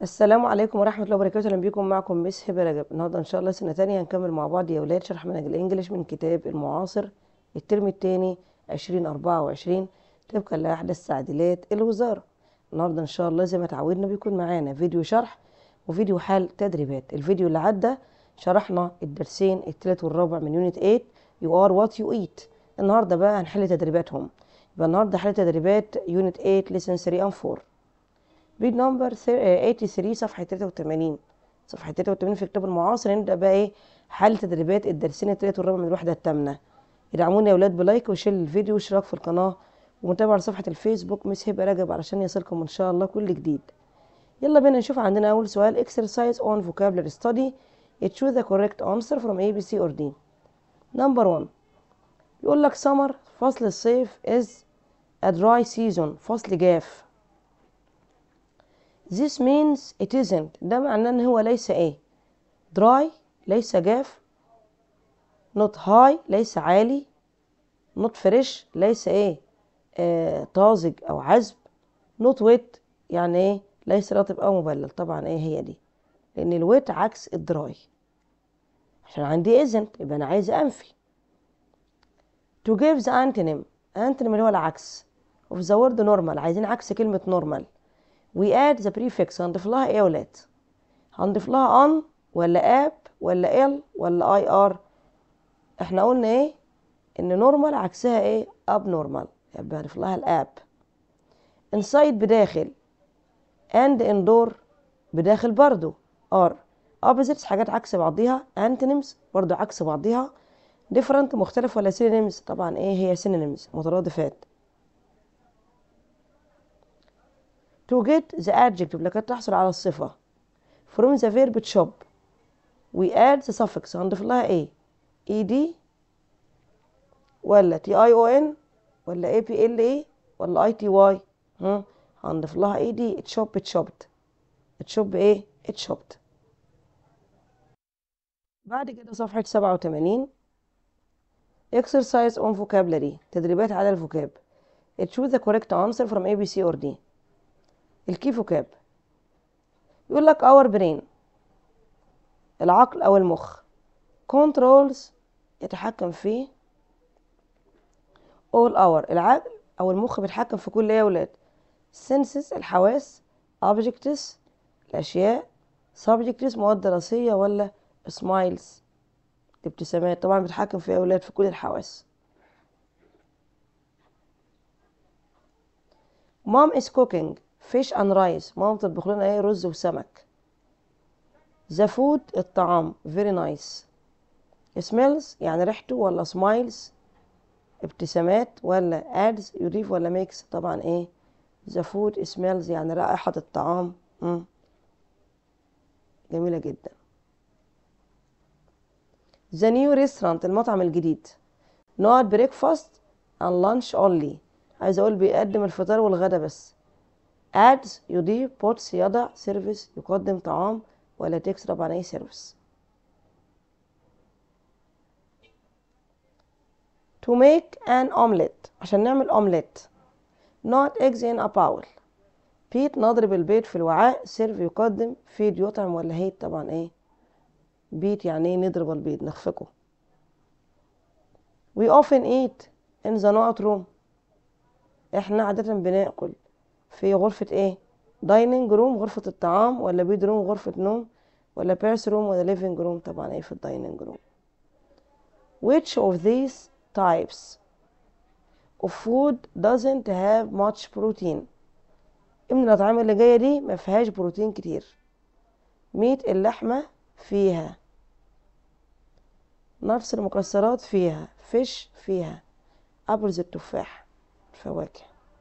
السلام عليكم ورحمة الله وبركاته أهلا بيكم معكم مس هبة رجب النهاردة إن شاء الله سنة تانية هنكمل مع بعض يا ولاد شرح منهج الإنجليش من كتاب المعاصر الترم التاني عشرين أربعة وعشرين طبقا لأحدث تعديلات الوزارة النهاردة إن شاء الله زي ما تعودنا بيكون معانا فيديو شرح وفيديو حال تدريبات الفيديو اللي عدى شرحنا الدرسين التالت والرابع من يونت 8 يو ار وات يو ايت النهارده بقى هنحل تدريباتهم يبقى النهارده حل تدريبات يونت 8 ليسن 3 and 4 بيج نمبر 83 صفحة 83 صفحة 83 في كتاب المعاصر نبدأ بقى ايه حل تدريبات الدرسين التالت والرابع من الوحدة الثامنة ادعموني يا ولاد بلايك وشير الفيديو واشتراك في القناة ومتابعة على صفحة الفيسبوك مس هبة رجب علشان يصلكم ان شاء الله كل جديد يلا بينا نشوف عندنا أول سؤال exercise on vocabulary study choose the correct answer from A B C or D number one يقول لك summer فصل الصيف is a dry season فصل جاف This means it isn't ده معناه ان هو ليس ايه dry ليس جاف not high ليس عالي not fresh ليس ايه آه طازج او عذب not wet يعني ايه ليس رطب او مبلل طبعا ايه هي دي لان الويت عكس الدراي عشان عندي isn't يبقى انا عايز انفي to give the antonym antonym اللي هو العكس of the word normal عايزين عكس كلمة normal we add the prefix هنضيف لها ايه يا ولاد هنضيف لها on ولا اب ولا ال ولا اي ار احنا قلنا ايه ان normal عكسها ايه abnormal يبقى هنضيف لها الاب inside بداخل and indoor بداخل برضو ار opposites حاجات عكس بعضيها antonyms برضو عكس بعضيها different مختلف ولا synonyms طبعا ايه هي synonyms مترادفات to get the adjective لكي تحصل على الصفة from the verb shop we add the suffix هنضيف لها ايه ed ولا tion ولا apla ولا ity هم هنضيف لها ed اتشوب اتشوبت اتشوب ايه اتشوبت بعد كده صفحة سبعة وتمانين exercise on vocabulary تدريبات على الفوكاب choose the correct answer from A B C or D الكي فوكاب يقول لك our brain العقل أو المخ controls يتحكم في all our العقل أو المخ بيتحكم في كل ايه يا ولاد senses الحواس objects الأشياء subjects مواد دراسية ولا smiles الابتسامات طبعا بيتحكم في أولاد في كل الحواس mom is cooking fish and rice ماما بتطبخ لنا ايه رز وسمك the food الطعام very nice smells يعني ريحته ولا smiles ابتسامات ولا adds يضيف ولا makes طبعا ايه the food smells يعني رائحة الطعام مم. جميلة جدا the new restaurant المطعم الجديد not breakfast and lunch only عايز اقول بيقدم الفطار والغدا بس adds يضيف puts يضع service يقدم طعام ولا takes طبعا اي service to make an omelette عشان نعمل omelette not eggs in a bowl بيت نضرب البيض في الوعاء سيرف يقدم فيد يطعم ولا هيت طبعا ايه بيت يعني ايه نضرب البيض نخفقه we often eat in the not room احنا عادة بناكل في غرفة ايه dining room غرفة الطعام ولا بيد روم غرفة نوم ولا بيرس روم ولا living room طبعا ايه في الدايننج روم which of these types of food doesn't have much protein من الأطعمة اللي جاية دي ما فيهاش بروتين كتير ميت اللحمة فيها نفس المكسرات فيها فيش فيها أبرز التفاح الفواكه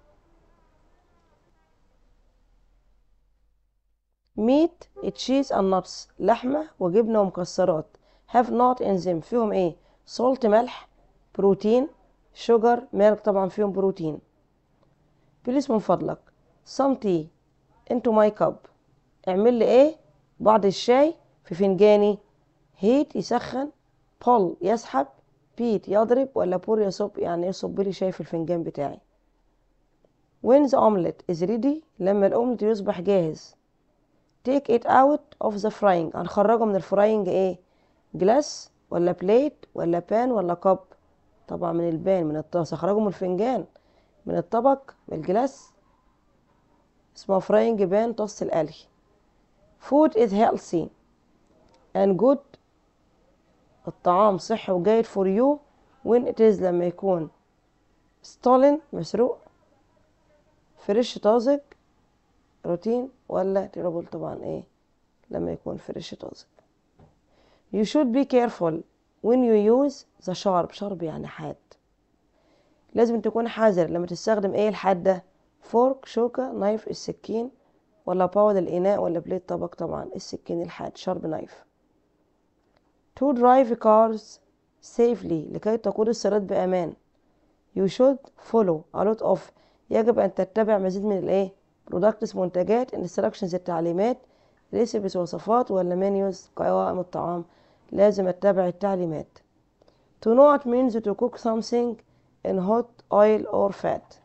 ميت تشيز and nuts لحمة وجبنة ومكسرات have not in them فيهم ايه سولت ملح بروتين شوجر مالك طبعا فيهم بروتين بليز من فضلك some tea into my cup اعمل لي ايه بعض الشاي في فنجاني هيت يسخن بول يسحب بيت يضرب ولا بور يصب يعني يصب لي شاي في الفنجان بتاعي when the omelet is ready لما الاومليت يصبح جاهز take it out of the frying هنخرجه من الفراينج ايه جلاس ولا بليت ولا بان ولا كوب طبعا من البان من الطاسة خرجه من الفنجان من الطبق من الجلاس اسمه فراينج بان طاسة القلي food is healthy and good الطعام صحي وجيد for you when it is لما يكون stolen مسروق فريش طازج روتين ولا تيرابل طبعا ايه لما يكون فريش طازج you should be careful when you use the sharp sharp يعني حاد لازم تكون حذر لما تستخدم ايه الحاد ده فورك شوكة نايف السكين ولا باول الإناء ولا بليت طبق طبعا السكين الحاد شارب نايف to drive cars safely لكي تقود السيارات بأمان you should follow a lot of يجب أن تتبع مزيد من الإيه products منتجات instructions التعليمات recipes وصفات ولا menus قوائم الطعام لازم أتبع التعليمات to know it means to cook something in hot oil or fat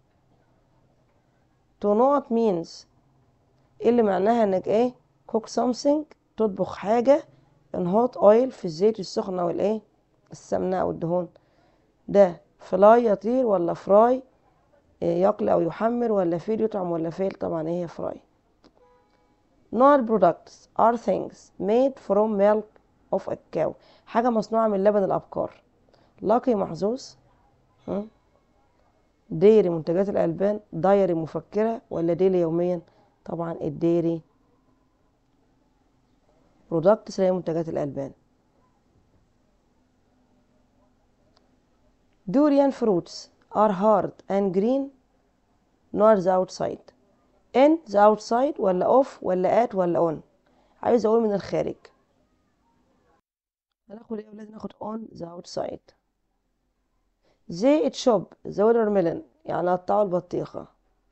to know it means اللي معناها انك ايه cook something تطبخ حاجة in hot oil في الزيت السخن او الايه السمنة او الدهون ده فلاي يطير ولا فراي يقلي او يحمر ولا فيل يطعم ولا فيل طبعا ايه هي فراي نوع products are things made from milk of a cow حاجة مصنوعة من لبن الأبقار لاقي محظوظ ديري منتجات الألبان دايري مفكرة ولا ديلي يوميا طبعا الديري برودكتس اللي هي منتجات الألبان durian fruits are hard and green nor the outside in the outside ولا off ولا at ولا on عايز اقول من الخارج هناخد ايه يا ولاد ناخد on the outside زي تشوب the watermelon يعني قطعوا البطيخة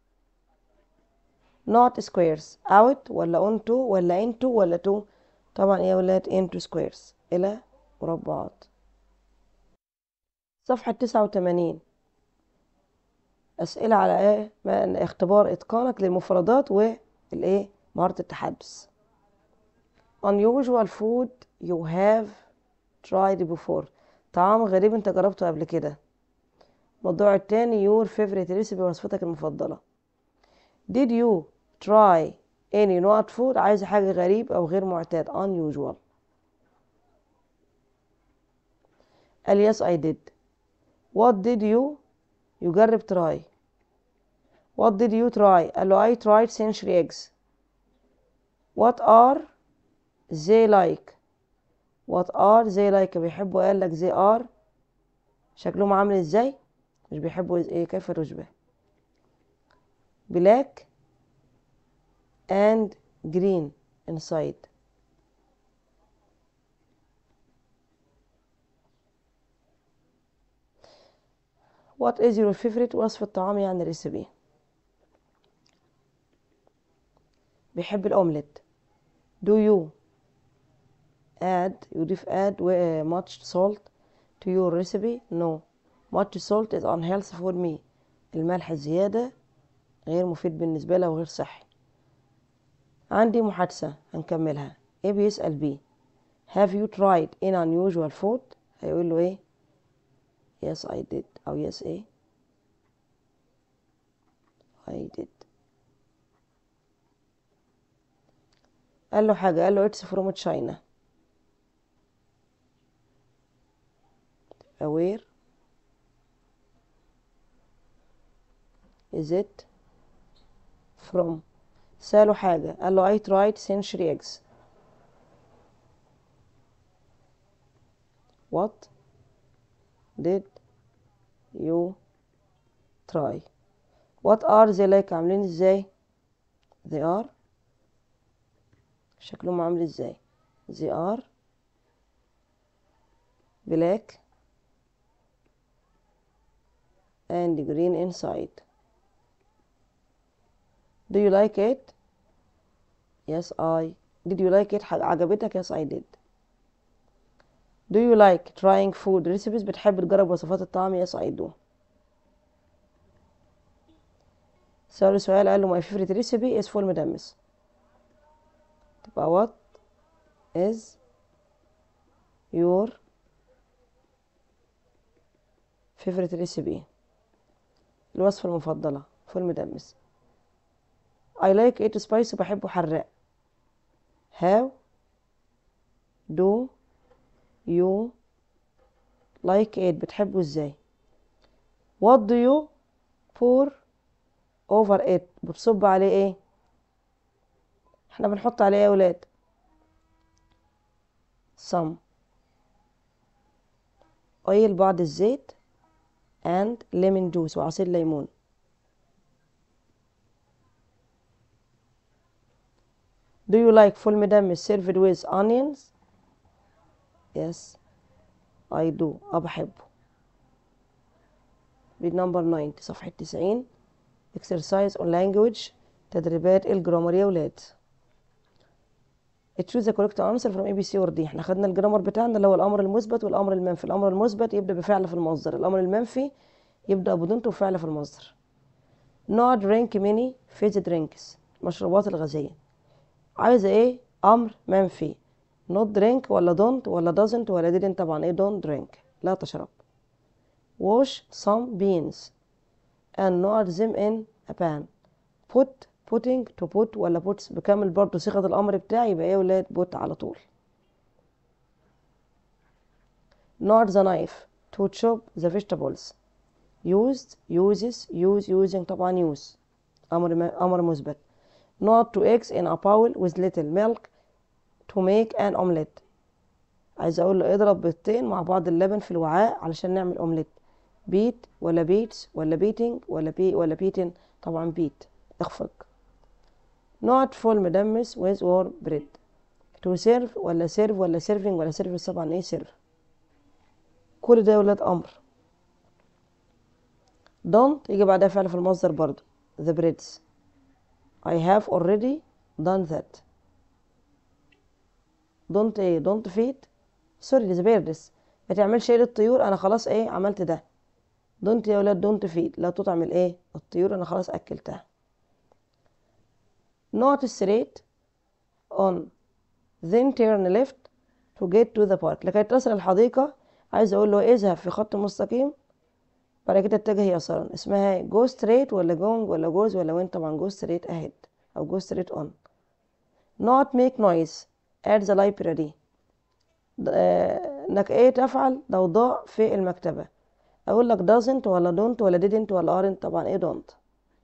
not squares out ولا onto ولا into ولا to طبعا ايه يا ولاد into squares الى مربعات صفحة تسعة وتمانين أسئلة على ايه ما اختبار إتقانك للمفردات والإيه مهارة التحدث unusual food you have tried before طعام غريب انت جربته قبل كده الموضوع التاني your favorite recipe وصفتك المفضلة did you try any not food عايز حاجة غريب أو غير معتاد unusual قال yes I did what did you يجرب try what did you try قال له I tried century eggs what are they like what are they like بيحبوا قال لك they are شكلهم عامل ازاي مش بيحبوا ايه كيف تشبه black and green inside what is your favorite وصف الطعام يعني ريسيبي بيحب الأومليت do you add يضيف add much salt to your recipe no much salt is unhealthy for me الملح الزيادة غير مفيد بالنسبة له وغير صحي عندي محادثة هنكملها ايه بيسأل بيه have you tried in unusual food هيقول له ايه yes I did أو yes ايه I did قال له حاجة قال له it's from China where is it from سأله حاجة قال له I tried century eggs what did you try what are they like عاملين ازاي they are شكلهم عامل ازاي they are black and green inside do you like it yes I did you like it عجبتك yes I did do you like trying food recipes بتحب تجرب وصفات الطعام yes I do سأله سؤال قال له my favorite recipe is فول مدمس تبقى what is your favorite recipe الوصفة المفضلة فول مدمس I like it spicy بحبه حراق how do you like it بتحبه ازاي what do you pour over it بتصب عليه ايه احنا بنحط عليه ايه يا ولاد some oil بعض الزيت and lemon juice وعصير ليمون Do you like full مدمس served with onions? Yes, I do. أه بحبه. بيج نمبر 90 صفحة 90 exercise on language تدريبات الجرامر يا ولاد. choose the correct answer from A B C or D. احنا خدنا الجرامر بتاعنا اللي هو الأمر المثبت والأمر المنفي. الأمر المثبت يبدأ بفعل في المصدر. الأمر المنفي يبدأ بدونته وفعل في المصدر. نوع drink many fizzy drinks. المشروبات الغازية. عايزة ايه امر منفي not drink ولا don't ولا doesn't ولا didn't طبعا ايه don't drink لا تشرب wash some beans and not them in a pan put putting to put ولا puts بكمل برضو صيغة الامر بتاعي يبقى ايه ولاد put على طول not the knife to chop the vegetables used uses use using طبعا use امر امر مثبت not to eggs in a bowl with little milk to make an omelette عايز اقول له اضرب بيضتين مع بعض اللبن في الوعاء علشان نعمل اومليت بيت ولا بيتس ولا بيتنج ولا بي ولا بيتن طبعا بيت اخفق not full مدمس with or bread to serve ولا serve ولا serving ولا service طبعا ايه serve كل ده يا ولاد امر don't يجي بعدها فعل في المصدر برضو the breads I have already done that. Don't ايه don't feed sorry the birds ما تعملش ايه للطيور انا خلاص ايه عملت ده don't يا ولاد don't feed لا تطعم الايه الطيور انا خلاص اكلتها not straight on then turn left to get to the park لكي تصل الحديقة عايز اقول له اذهب في خط مستقيم بعد كده اتجه يسارا اسمها جو ستريت ولا جونج ولا جوز ولا وين طبعا جو ستريت اهيد او جو ستريت اون not make noise at the library انك ايه تفعل ضوضاء في المكتبة اقول لك doesn't ولا don't ولا didn't ولا aren't طبعا ايه don't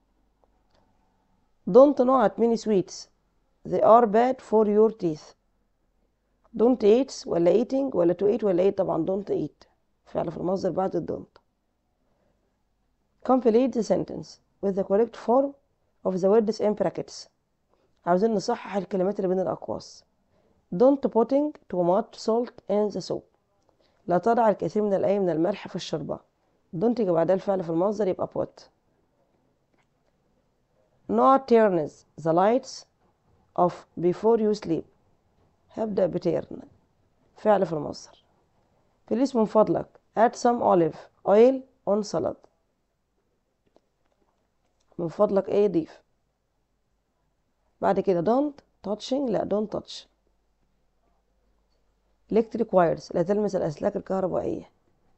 don't not many sweets they are bad for your teeth don't eat ولا eating ولا to eat ولا eat طبعا don't eat فعل في المصدر بعد ال don't complete the sentence with the correct form of the words in brackets عاوزين نصحح الكلمات اللي بين الأقواس don't putting too much salt in the soup لا تضع الكثير من الأي من الملح في الشوربة don't يجي بعدها الفعل في المصدر يبقى put not turns the lights off before you sleep هبدأ بتيرن فعل في المصدر please من فضلك add some olive oil on salad من فضلك ايه ضيف بعد كده don't touching لا don't touch electric wires لا تلمس الأسلاك الكهربائية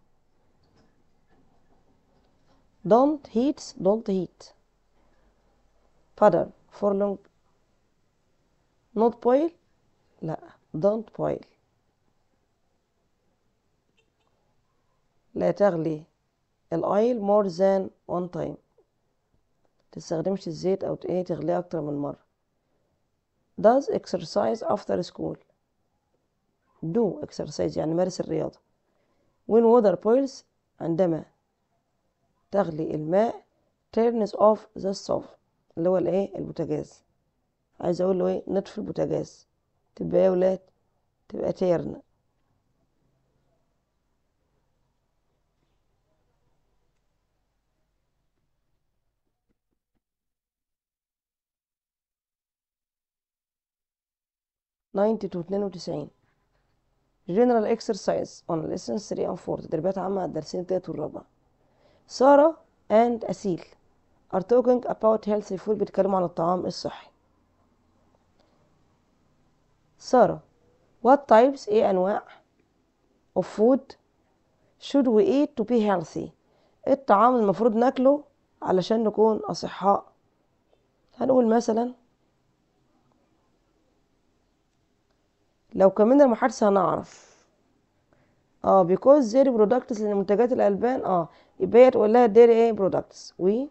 don't heat don't heat butter for long not boil لا don't boil لا تغلي الايل more than one time تستخدمش الزيت او ايه تغليه اكتر من مره does exercise after school do exercise يعني مارس الرياضة when water boils عندما تغلي الماء turns off the stove اللي هو الايه البوتاجاز عايز اقول له ايه نطفي البوتاجاز تبقى ايه يا ولاد تبقى تيرن ناينتي تو اتنين وتسعين general exercise on lessons 3 and 4 تدريبات عامة على الدرسين التالت والرابع سارة and أسيل are talking about healthy food بيتكلموا عن الطعام الصحي سارة what types ايه انواع of food should we eat to be healthy ايه الطعام المفروض ناكله علشان نكون اصحاء هنقول مثلا لو كملنا المحادثة هنعرف اه because dairy products لان منتجات الالبان اه يبقى هي تقول لها dairy ايه products we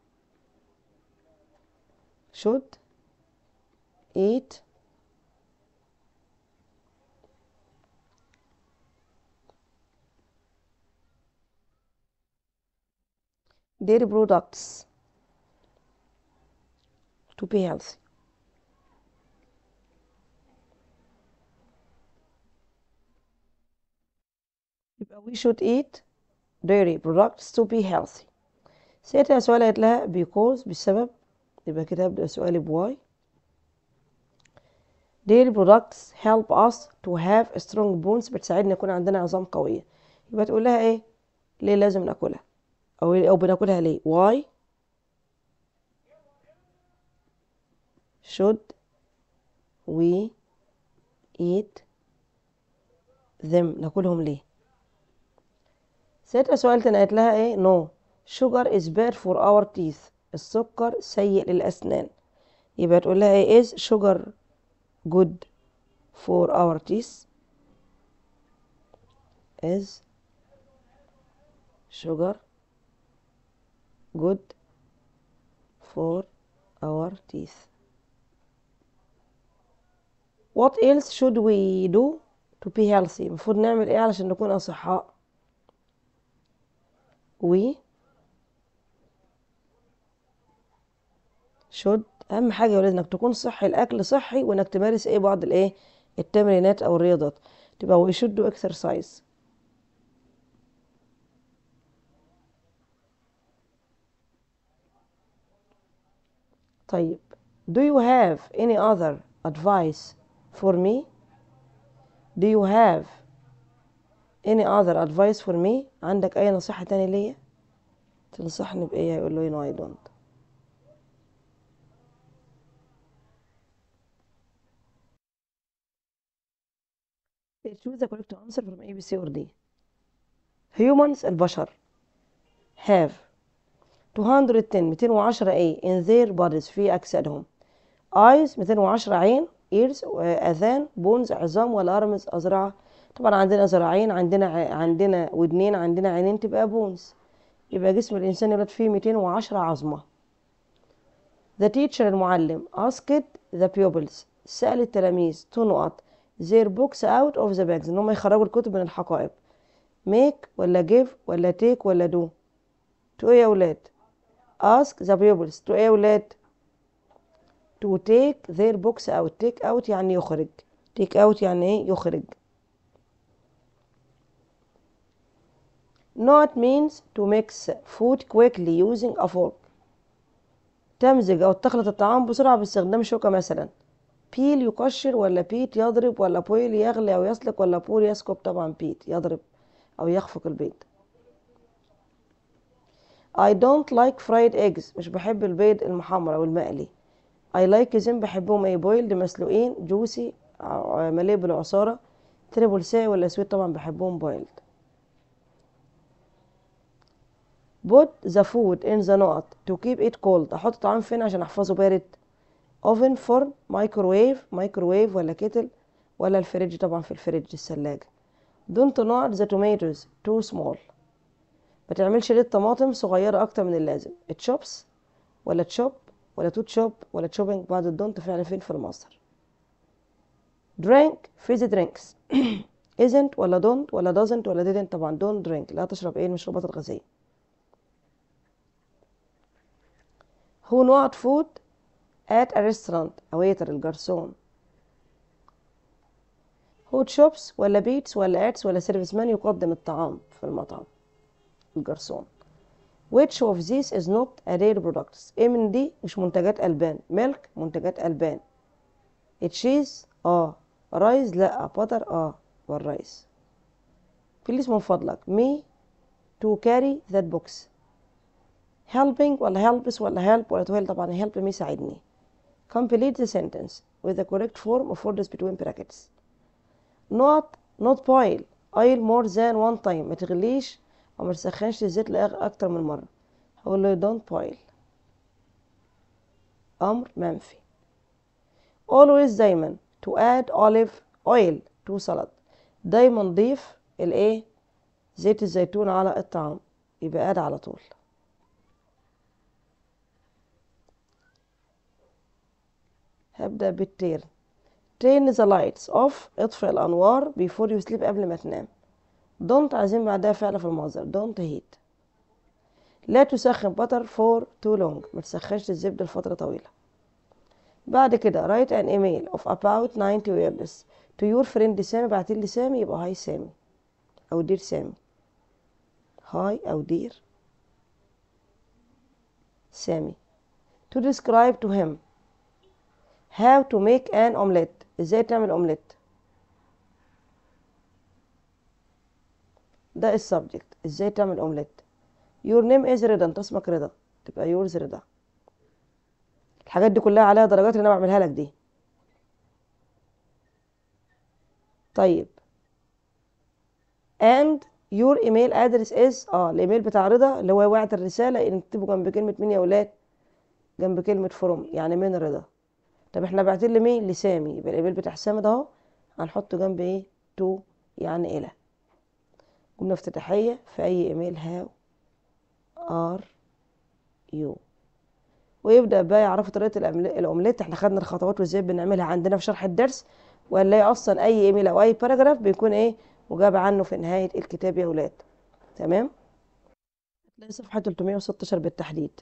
should eat dairy products to be healthy يبقى we should eat dairy products to be healthy سألتها سؤال قالت لها because بسبب يبقى كده هبدأ سؤالي بواي dairy products help us to have strong bones بتساعدنا يكون عندنا عظام قوية يبقى تقول لها ايه ليه لازم ناكلها او او بناكلها ليه why should we eat them ناكلهم ليه سألتها سؤال تاني قالت لها ايه no sugar is bad for our teeth السكر سيء للأسنان يبقى تقول لها ايه is sugar good for our teeth is sugar good for our teeth what else should we do to be healthy المفروض نعمل ايه علشان نكون اصحاء we should اهم حاجه يا ولاد انك تكون صحي الاكل صحي وانك تمارس ايه بعض الايه التمرينات او الرياضات تبقى we should do exercise طيب do you have any other advice for me do you have any other advice for me عندك اي نصيحة تانية ليا تنصحني بايه هيقول له no I don't choose the correct answer from A, B, C or D. Humans البشر have 210 210 A in their bodies في أجسادهم eyes 210 عين ears أذان bones عظام والأرمز أذرعة طبعا عندنا ذراعين عندنا ع- عندنا ودنين عندنا عينين تبقى bones يبقى جسم الإنسان يولد فيه 210 عظمة The teacher المعلم asked the pupils سأل التلاميذ to نقط their books out of the bags ان هم يخرجوا الكتب من الحقائب make ولا give ولا take ولا do to ايه يا ولاد ask the pupils to ايه يا ولاد to take their books out take out يعني يخرج take out يعني ايه يخرج not means to mix food quickly using a fork تمزج او تخلط الطعام بسرعة باستخدام شوكة مثلا بيل يقشر ولا بيت يضرب ولا بويل يغلي او يسلق ولا بول يسكب طبعا بيت يضرب او يخفق البيض I don't like fried eggs مش بحب البيض المحمر او المقلي I like them بحبهم ايه بويلد مسلوقين جوسي مليء بالعصارة تريبل ساي ولا سويت طبعا بحبهم بويلد put the food in the نقط to keep it cold احط الطعام فين عشان احفظه بارد oven فرن مايكروويف مايكروويف ولا كيتل ولا الفريج طبعا في الفريج الثلاجة don't not the tomatoes too small ما تعملش ليه الطماطم صغيرة أكتر من اللازم تشوبس ولا تشوب ولا تو تشوب ولا تشوبينج بعد الدونت فعلا فين في المصدر drink fizzy drinks isn't ولا don't ولا doesn't ولا didn't طبعا don't drink لا تشرب ايه المشروبات الغازية who not food at a restaurant a waiter الجرسون who shops ولا بيتس ولا اتس ولا سيرفيس مان يقدم الطعام في المطعم الجرسون which of these is not a dairy products ايه من دي مش منتجات البان ميلك منتجات البان تشيز اه رايز لا باتر اه والرايس بليز من فضلك me to carry that box helping ولا helps ولا help ولا to help طبعا help me ساعدني complete the sentence with the correct form of words between brackets not not boil oil more than one time ما تغليش او ما تسخنش الزيت لأغ- اكتر من مرة هقول له don't boil امر منفي always دايما to add olive oil to salad دايما ضيف الايه زيت الزيتون على الطعام يبقى add على طول هبدأ بالتير turn the lights off اطفئ الأنوار before you sleep قبل ما تنام don't عايزين بعدها فعل في المصدر don't heat لا تسخن butter for too long ما تسخنش الزبدة لفترة طويلة بعد كده write an email of about 90 words to your friend سامي بعتيلي سامي يبقى هاي سامي أو دير سامي هاي أو دير سامي to describe to him how to make an omelette ازاي تعمل اومليت ده السبجكت ازاي تعمل اومليت your name is رضا انت اسمك رضا تبقى yours رضا الحاجات دي كلها عليها درجات اللي انا بعملها لك دي طيب and your email address is اه الايميل بتاع رضا اللي هو وعد الرساله نكتبه جنب كلمه مين يا ولاد جنب كلمه فروم يعني من رضا طب احنا باعتين لمين لسامي يبقى الايميل بتاع سامي ده اهو هنحطه جنب ايه تو يعني الى جمله افتتاحيه في اي ايميل هاو ار يو ويبدا بقى يعرفوا طريقه الأمل- الاومليت احنا خدنا الخطوات وازاي بنعملها عندنا في شرح الدرس وهنلاقي اصلا اي ايميل او اي باراجراف بيكون ايه مجاب عنه في نهايه الكتاب يا ولاد تمام هتلاقي صفحه 316 بالتحديد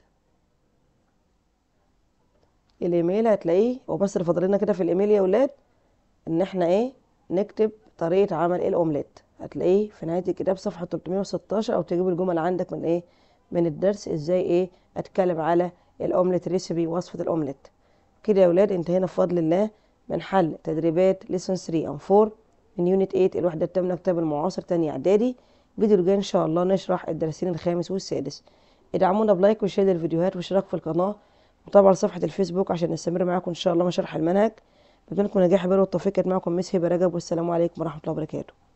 الايميل هتلاقيه وبس اللي فاضل لنا كده في الايميل يا ولاد ان احنا ايه نكتب طريقه عمل الاومليت هتلاقيه في نهايه الكتاب صفحه 316 او تجيب الجمل عندك من ايه من الدرس ازاي ايه اتكلم على الاومليت ريسيبي وصفه الاومليت كده يا ولاد انتهينا بفضل الله من حل تدريبات ليسون 3 ام 4 من يونت 8 الوحده الثامنه كتاب المعاصر تاني اعدادي فيديو الجاي ان شاء الله نشرح الدرسين الخامس والسادس ادعمونا بلايك وشير للفيديوهات واشتراك في القناه وطبعا صفحه الفيسبوك عشان نستمر معاكم ان شاء الله مع شرح المنهج بتمنى لكم نجاح بر والتوفيق كانت معكم مس هبه رجب والسلام عليكم ورحمه الله وبركاته